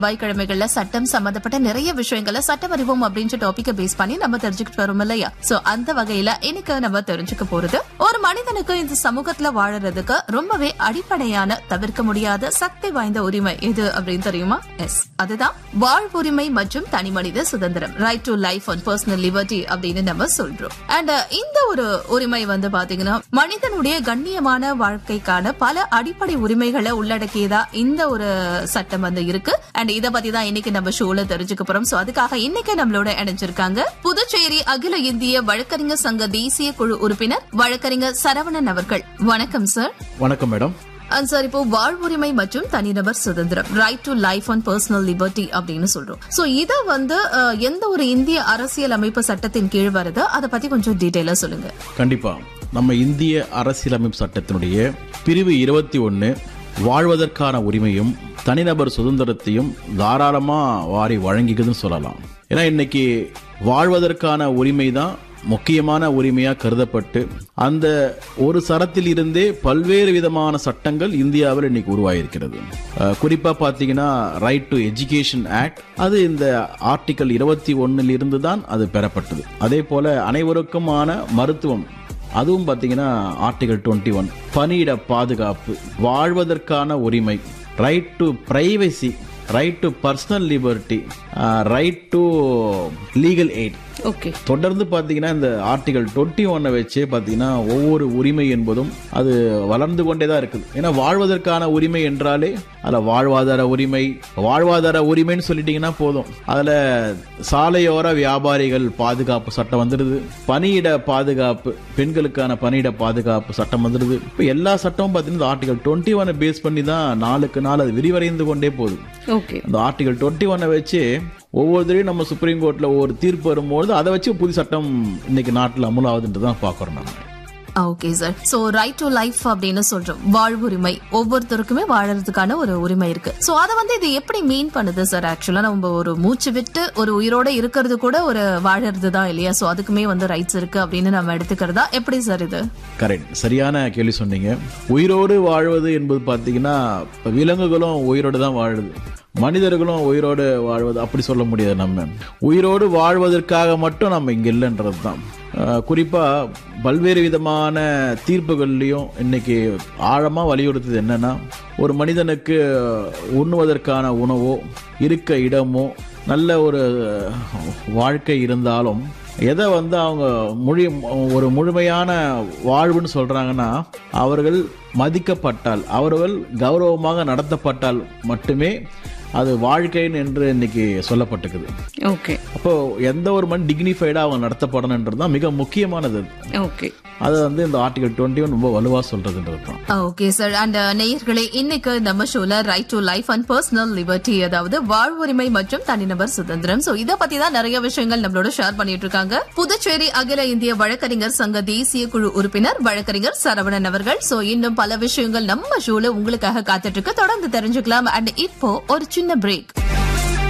வாய்க்கிழமைகள்ல சட்டம் சம்பந்தப்பட்ட நிறைய விஷயங்களை சட்டம் அறிவோம் அப்படின்ற டாபிக்க பேஸ் பண்ணி நம்ம தெரிஞ்சுக்கிட்டு வரோம் இல்லையா சோ அந்த வகையில இன்னைக்கு நம்ம தெரிஞ்சுக்க போறது ஒரு மனிதனுக்கு இந்த சமூகத்துல வாழறதுக்கு ரொம்பவே அடிப்படையான தவிர்க்க முடியாத சக்தி வாய்ந்த உரிமை எது அப்படின்னு தெரியுமா எஸ் அதுதான் வாழ்வுரிமை மற்றும் தனி மனித சுதந்திரம் right to life and personal liberty அப்படின்னு நம்ம சொல்றோம் அண்ட் இந்த ஒரு உரிமை வந்து பாத்தீங்கன்னா மனிதனுடைய கண்ணியமான வாழ்க்கைக்கான பல அடிப்படை உரிமைகளை உள்ளடக்கியதா இந்த ஒரு சட்டம் வந்து இருக்கு அண்ட் இத பத்தி தான் இன்னைக்கு நம்ம ஷோல தெரிஞ்சுக்க போறோம் சோ அதுக்காக இன்னைக்கு நம்மளோட இணைஞ்சிருக்காங்க புதுச்சேரி அகில இந்திய வழக்கறிஞர் சங்க தேசிய குழு உறுப்பினர் வழக்கறிஞர் சரவணன் அவர்கள் வணக்கம் சார் வணக்கம் மேடம் அண்ட் சார் இப்போ வாழ்வுரிமை மற்றும் தனிநபர் சுதந்திரம் right to life and personal liberty அப்படின்னு சொல்றோம் சோ இத வந்து அஹ், எந்த ஒரு இந்திய அரசியல் அமைப்பு சட்டத்தின் கீழ் வருது அதை பத்தி கொஞ்சம் டீடைலா சொல்லுங்க கண்டிப்பா நம்ம இந்திய அரசியலமைப்பு சட்டத்தினுடைய பிரிவு இருபத்தி ஒன்று வாழ்வதற்கான உரிமையும் தனிநபர் சுதந்திரத்தையும் தாராளமா வாரி வழங்கிக்குதுன்னு சொல்லலாம் ஏன்னா இன்னைக்கு வாழ்வதற்கான உரிமை தான் முக்கியமான உரிமையா கருதப்பட்டு அந்த ஒரு சரத்தில் இருந்தே பல்வேறு விதமான சட்டங்கள் இந்தியாவில் இன்னைக்கு உருவாயிருக்கிறது அஹ், குறிப்பா பாத்தீங்கன்னா ரைட் டு எஜுகேஷன் ஆக்ட் அது இந்த ஆர்டிகல் இருபத்தி ஒன்னில் இருந்து தான் அது பெறப்பட்டது அதே போல அனைவருக்குமான மருத்துவம் அதுவும் பார்த்தீங்கன்னா ஆர்டிகல் டுவெண்ட்டி ஒன் பணியிட பாதுகாப்பு வாழ்வதற்கான உரிமை right to privacy right to personal liberty right to legal aid okay தொடர்ந்து பார்த்தீங்கன்னா இந்த ஆர்டிகல் டுவெண்ட்டி ஒன்னை வச்சே பார்த்தீங்கன்னா ஒவ்வொரு உரிமை என்பதும் அது வளர்ந்து கொண்டே தான் இருக்குது ஏன்னா வாழ்வதற்கான உரிமை என்றாலே அதில் வாழ்வாதார உரிமை வாழ்வாதார உரிமைன்னு சொல்லிட்டீங்கன்னா போதும் அதில் சாலையோர வியாபாரிகள் பாதுகாப்பு சட்டம் வந்துடுது பணியிட பாதுகாப்பு பெண்களுக்கான பணியிட பாதுகாப்பு சட்டம் வந்துடுது இப்போ எல்லா சட்டமும் பார்த்தீங்கன்னா ஆர்டிகல் டுவெண்ட்டி ஒன்னை பேஸ் பண்ணி தான் நாளுக்கு நாள் அது விரிவடைந்து கொண்டே போகுது ஓகே அந்த ஆர்டிகல் டுவெண்ட்டி ஒன்னை வச்சு ஒவ்வொரு தடவையும் நம்ம சுப்ரீம் கோர்ட்ல ஒரு தீர்ப்பு வரும்போது அதை வச்சு புது சட்டம் இன்னைக்கு நாட்டில் அமுலாகுதுன்றது தான் பார்க்குறோம் நம்ம okay sir so right to life அப்படின்னு சொல்றோம் வாழ்வுரிமை ஒவ்வொருத்தருக்குமே வாழறதுக்கான ஒரு உரிமை இருக்கு சோ அத வந்து இது எப்படி மீன் பண்ணுது சார் ஆக்சுவலா நம்ம ஒரு மூச்சு விட்டு ஒரு உயிரோட இருக்கிறது கூட ஒரு வாழறது தான் இல்லையா சோ அதுக்குமே வந்து ரைட்ஸ் இருக்கு அப்படின்னு நம்ம எடுத்துக்கிறதா எப்படி சார் இது கரெக்ட் சரியான கேள்வி சொன்னீங்க உயிரோடு வாழ்வது என்பது பார்த்தீங்கன்னா இப்ப விலங்குகளும் உயிரோடு தான் வாழுது மனிதர்களும் உயிரோடு வாழ்வது அப்படி சொல்ல முடியாது நம்ம உயிரோடு வாழ்வதற்காக மட்டும் நம்ம இங்க இல்லைன்றது தான் அஹ், குறிப்பா பல்வேறு விதமான தீர்ப்புகள்லையும் இன்னைக்கு ஆழமா வலியுறுத்துது என்னன்னா ஒரு மனிதனுக்கு உண்ணுவதற்கான உணவோ இருக்க இடமோ நல்ல ஒரு வாழ்க்கை இருந்தாலும் எதை வந்து அவங்க முழு ஒரு முழுமையான வாழ்வுன்னு சொல்றாங்கன்னா அவர்கள் மதிக்கப்பட்டால் அவர்கள் கௌரவமாக நடத்தப்பட்டால் மட்டுமே அது வாழ்க்கைன்னு என்று இன்னைக்கு சொல்லப்பட்டிருக்குது ஓகே அப்போ எந்த ஒரு மண் டிக்னிஃபைடா அவங்க நடத்தப்படணுன்றது தான் மிக முக்கியமானது அது. ஓகே அது வந்து இந்த ஆர்டிகல் டுவெண்ட்டி ஒன் ரொம்ப வலுவா சொல்றதுன்றது தான் ஓகே சார் அண்ட் நேயர்களே இன்னைக்கு நம்ம ஷோல right to life and personal liberty அதாவது வாழ்வுரிமை மற்றும் தனிநபர் சுதந்திரம் சோ இத பத்தி தான் நிறைய விஷயங்கள் நம்மளோட ஷேர் பண்ணிட்டு இருக்காங்க புதுச்சேரி அகில இந்திய வழக்கறிஞர் சங்க தேசிய குழு உறுப்பினர் வழக்கறிஞர் சரவணன் அவர்கள் சோ இன்னும் பல விஷயங்கள் நம்ம ஷோல உங்களுக்காக காத்துட்டு இருக்கு தொடர்ந்து தெரிஞ்சுக்கலாம் அண்ட் இப்போ ஒரு சின்ன பிரேக்